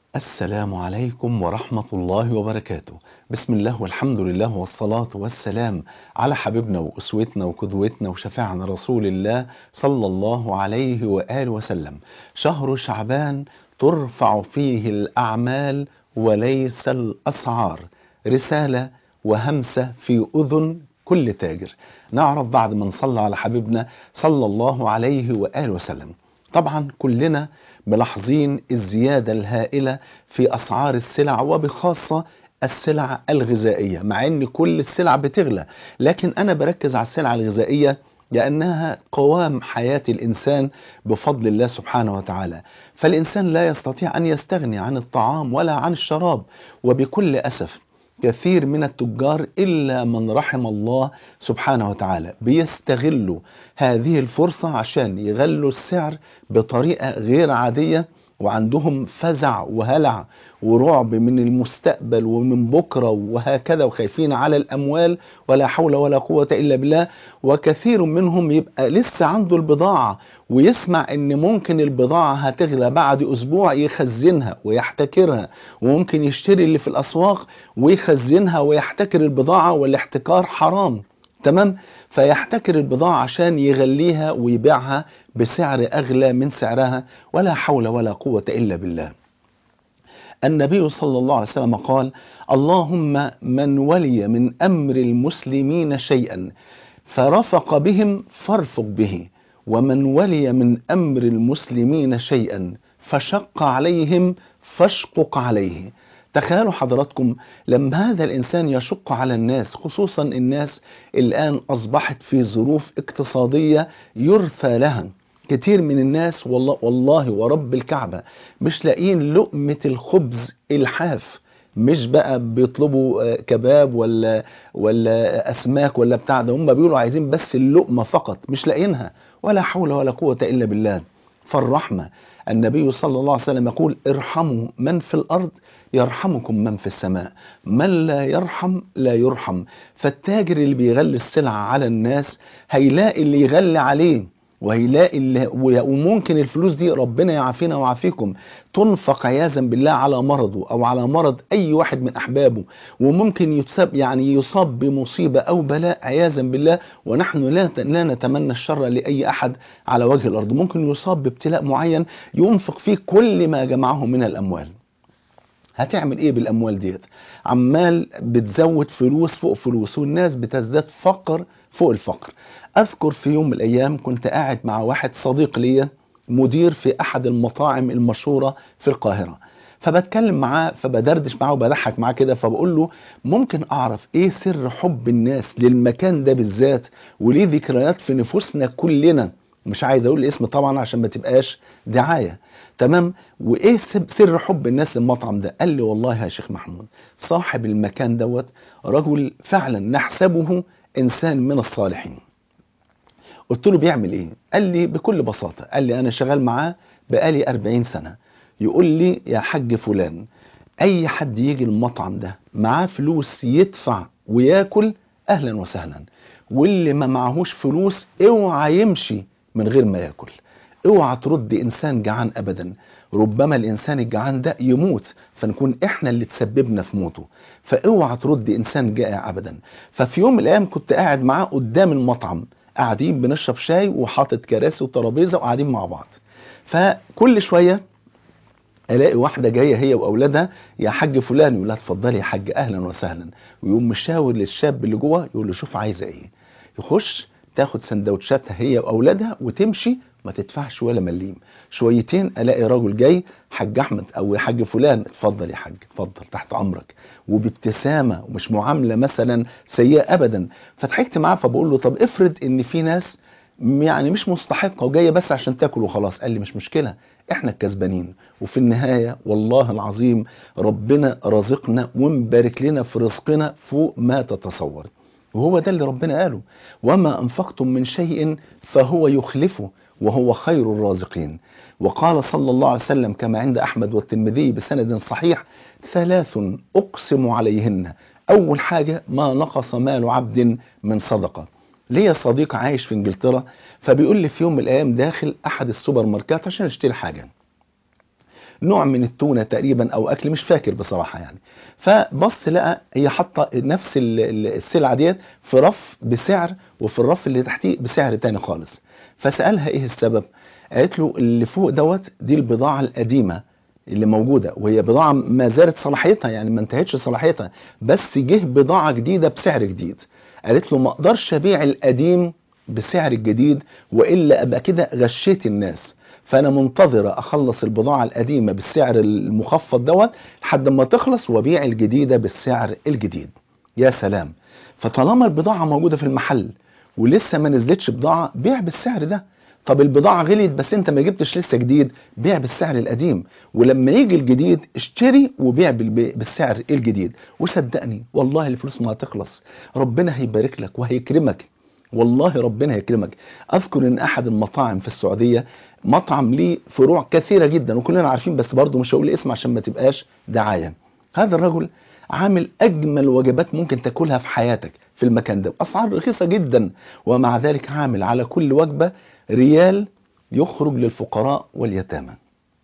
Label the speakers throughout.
Speaker 1: السلام عليكم ورحمة الله وبركاته بسم الله والحمد لله والصلاة والسلام على حبيبنا وأسوتنا وقدوتنا وشفاعنا رسول الله صلى الله عليه وآله وسلم شهر شعبان ترفع فيه الأعمال وليس الأسعار رسالة وهمسة في أذن كل تاجر نعرف بعد ما نصلى على حبيبنا صلى الله عليه وآله وسلم طبعا كلنا ملاحظين الزيادة الهائلة في أسعار السلع وبخاصة السلع الغذائية مع أن كل السلع بتغلى لكن أنا بركز على السلع الغذائية لأنها قوام حياة الإنسان بفضل الله سبحانه وتعالى فالإنسان لا يستطيع أن يستغني عن الطعام ولا عن الشراب وبكل أسف كثير من التجار إلا من رحم الله سبحانه وتعالى بيستغلوا هذه الفرصة عشان يغلوا السعر بطريقة غير عادية وعندهم فزع وهلع ورعب من المستقبل ومن بكرة وهكذا وخايفين على الأموال ولا حول ولا قوة إلا بالله وكثير منهم يبقى لسه عنده البضاعة ويسمع ان ممكن البضاعة هتغلى بعد اسبوع يخزنها ويحتكرها وممكن يشتري اللي في الاسواق ويخزنها ويحتكر البضاعة والاحتكار حرام تمام فيحتكر البضاعة عشان يغليها ويبيعها بسعر اغلى من سعرها ولا حول ولا قوة الا بالله النبي صلى الله عليه وسلم قال اللهم من ولي من امر المسلمين شيئا فرفق بهم فارفق به ومن ولي من امر المسلمين شيئا فشق عليهم فاشقق عليه تخيلوا حضراتكم لما هذا الانسان يشق على الناس خصوصا الناس الان اصبحت في ظروف اقتصاديه يرثى لها كتير من الناس والله, والله ورب الكعبه مش لاقيين لقمه الخبز الحاف مش بقى بيطلبوا كباب ولا ولا اسماك ولا بتاع ده هم بيقولوا عايزين بس اللقمه فقط مش لاقيينها ولا حول ولا قوه الا بالله فالرحمه النبي صلى الله عليه وسلم يقول ارحموا من في الارض يرحمكم من في السماء من لا يرحم لا يرحم فالتاجر اللي بيغلي السلعه على الناس هيلاقي اللي يغلي عليه وهيلاقي اللي وممكن الفلوس دي ربنا يعافينا ويعافيكم تنفق عياذا بالله على مرضه او على مرض اي واحد من احبابه وممكن يصاب يعني يصاب بمصيبه او بلاء عياذا بالله ونحن لا لا نتمنى الشر لاي احد على وجه الارض ممكن يصاب بابتلاء معين ينفق فيه كل ما جمعه من الاموال هتعمل ايه بالاموال ديت عمال بتزود فلوس فوق فلوس والناس بتزداد فقر فوق الفقر اذكر في يوم من الايام كنت قاعد مع واحد صديق ليا مدير في احد المطاعم المشهوره في القاهره فبتكلم معاه فبدردش معاه وبضحك معاه كده فبقول له ممكن اعرف ايه سر حب الناس للمكان ده بالذات وليه ذكريات في نفوسنا كلنا مش عايز اقول الاسم طبعا عشان ما تبقاش دعايه تمام وايه سر حب الناس للمطعم ده قال لي والله يا شيخ محمود صاحب المكان دوت رجل فعلا نحسبه انسان من الصالحين قلت له بيعمل ايه قال لي بكل بساطه قال لي انا شغال معاه بقالي 40 سنه يقول لي يا حاج فلان اي حد يجي المطعم ده معاه فلوس يدفع وياكل اهلا وسهلا واللي ما معهوش فلوس اوعى يمشي من غير ما ياكل اوعى ترد انسان جعان ابدا ربما الانسان الجعان ده يموت فنكون احنا اللي تسببنا في موته فاوعى ترد انسان جائع ابدا ففي يوم من الايام كنت قاعد معاه قدام المطعم قاعدين بنشرب شاي وحاطط كراسي وترابيزه وقاعدين مع بعض فكل شويه الاقي واحده جايه هي واولادها يا حاج فلان يقول لها اتفضلي يا حاج اهلا وسهلا ويقوم مشاور للشاب اللي جوه يقول له شوف عايزه ايه يخش تاخد سندوتشاتها هي واولادها وتمشي ما تدفعش ولا مليم شويتين الاقي راجل جاي حاج احمد او يا حاج فلان اتفضل يا حاج اتفضل تحت امرك وبابتسامه ومش معامله مثلا سيئه ابدا فضحكت معاه فبقول له طب افرض ان في ناس يعني مش مستحقه وجايه بس عشان تاكل وخلاص قال لي مش مشكله احنا الكسبانين وفي النهايه والله العظيم ربنا رزقنا ومبارك لنا في رزقنا فوق ما تتصور وهو ده اللي ربنا قاله وما أنفقتم من شيء فهو يخلفه وهو خير الرازقين وقال صلى الله عليه وسلم كما عند أحمد والترمذي بسند صحيح ثلاث أقسم عليهن أول حاجة ما نقص مال عبد من صدقة ليا صديق عايش في انجلترا فبيقول لي في يوم من الايام داخل احد السوبر ماركات عشان اشتري حاجه نوع من التونه تقريبا او اكل مش فاكر بصراحه يعني فبص لقى هي حاطه نفس ال- ال- السلعه ديت في رف بسعر وفي الرف اللي تحتيه بسعر تاني خالص فسالها ايه السبب قالت له اللي فوق دوت دي البضاعه القديمه اللي موجوده وهي بضاعه ما زالت صلاحيتها يعني ما انتهتش صلاحيتها بس جه بضاعه جديده بسعر جديد قالت له ما اقدرش ابيع القديم بسعر الجديد والا ابقى كده غشيت الناس فانا منتظره اخلص البضاعه القديمه بالسعر المخفض دوت لحد ما تخلص وابيع الجديده بالسعر الجديد يا سلام فطالما البضاعه موجوده في المحل ولسه ما نزلتش بضاعه بيع بالسعر ده طب البضاعه غليت بس انت ما جبتش لسه جديد بيع بالسعر القديم ولما يجي الجديد اشتري وبيع بالب- بالسعر الجديد وصدقني والله الفلوس ما هتخلص ربنا هيبارك لك وهيكرمك والله ربنا هيكرمك اذكر ان احد المطاعم في السعوديه مطعم ليه فروع كثيره جدا وكلنا عارفين بس برضه مش هقول اسم عشان ما تبقاش دعايه هذا الرجل عامل اجمل وجبات ممكن تاكلها في حياتك في المكان ده باسعار رخيصه جدا ومع ذلك عامل على كل وجبه ريال يخرج للفقراء واليتامى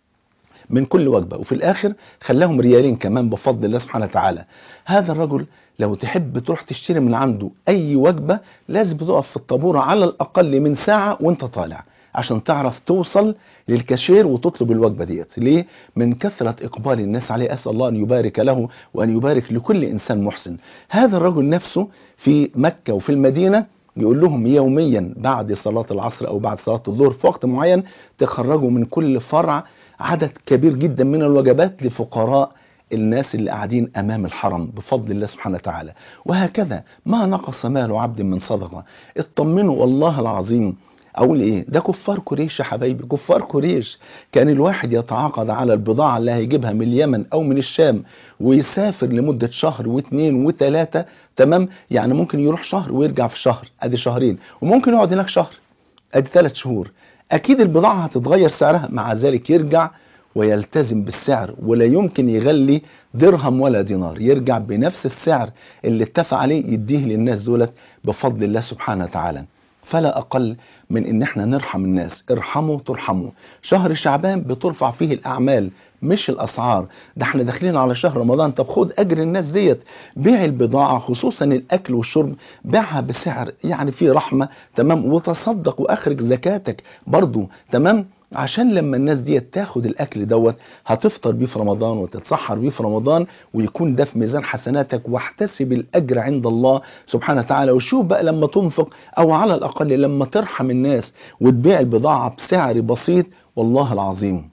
Speaker 1: من كل وجبة وفي الآخر خلاهم ريالين كمان بفضل الله سبحانه وتعالى هذا الرجل لو تحب تروح تشتري من عنده أي وجبة لازم تقف في الطابورة على الأقل من ساعة وانت طالع عشان تعرف توصل للكاشير وتطلب الوجبة ديت ليه؟ من كثرة إقبال الناس عليه أسأل الله أن يبارك له وأن يبارك لكل إنسان محسن هذا الرجل نفسه في مكة وفي المدينة يقول لهم يوميا بعد صلاة العصر أو بعد صلاة الظهر في وقت معين تخرجوا من كل فرع عدد كبير جدا من الوجبات لفقراء الناس اللي قاعدين امام الحرم بفضل الله سبحانه وتعالى وهكذا ما نقص مال عبد من صدقه اطمنوا والله العظيم اقول ايه ده كفار قريش يا حبايبي كفار قريش كان الواحد يتعاقد على البضاعه اللي هيجيبها من اليمن او من الشام ويسافر لمده شهر واثنين وثلاثه تمام يعني ممكن يروح شهر ويرجع في شهر ادي شهرين وممكن يقعد هناك شهر ادي ثلاث شهور اكيد البضاعه هتتغير سعرها مع ذلك يرجع ويلتزم بالسعر ولا يمكن يغلي درهم ولا دينار يرجع بنفس السعر اللي اتفق عليه يديه للناس دولت بفضل الله سبحانه وتعالى فلا أقل من إن إحنا نرحم الناس ارحموا ترحموا شهر شعبان بترفع فيه الأعمال مش الأسعار ده احنا داخلين على شهر رمضان طب خد أجر الناس ديت بيع البضاعة خصوصا الأكل والشرب بيعها بسعر يعني فيه رحمة تمام وتصدق وأخرج زكاتك برضو تمام عشان لما الناس دي تاخد الاكل دوت هتفطر بيه في رمضان وتتسحر بيه في رمضان ويكون ده في ميزان حسناتك واحتسب الاجر عند الله سبحانه وتعالى وشوف بقى لما تنفق او على الاقل لما ترحم الناس وتبيع البضاعه بسعر بسيط والله العظيم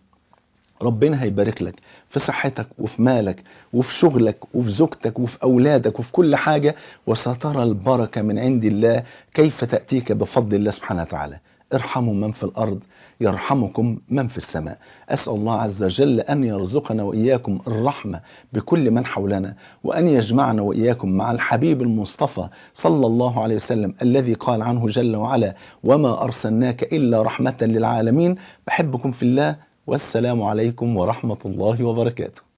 Speaker 1: ربنا هيبارك لك في صحتك وفي مالك وفي شغلك وفي زوجتك وفي أولادك وفي كل حاجة وسترى البركة من عند الله كيف تأتيك بفضل الله سبحانه وتعالى ارحموا من في الأرض يرحمكم من في السماء أسأل الله عز وجل أن يرزقنا وإياكم الرحمة بكل من حولنا وأن يجمعنا وإياكم مع الحبيب المصطفى صلى الله عليه وسلم الذي قال عنه جل وعلا وما أرسلناك إلا رحمة للعالمين بحبكم في الله والسلام عليكم ورحمة الله وبركاته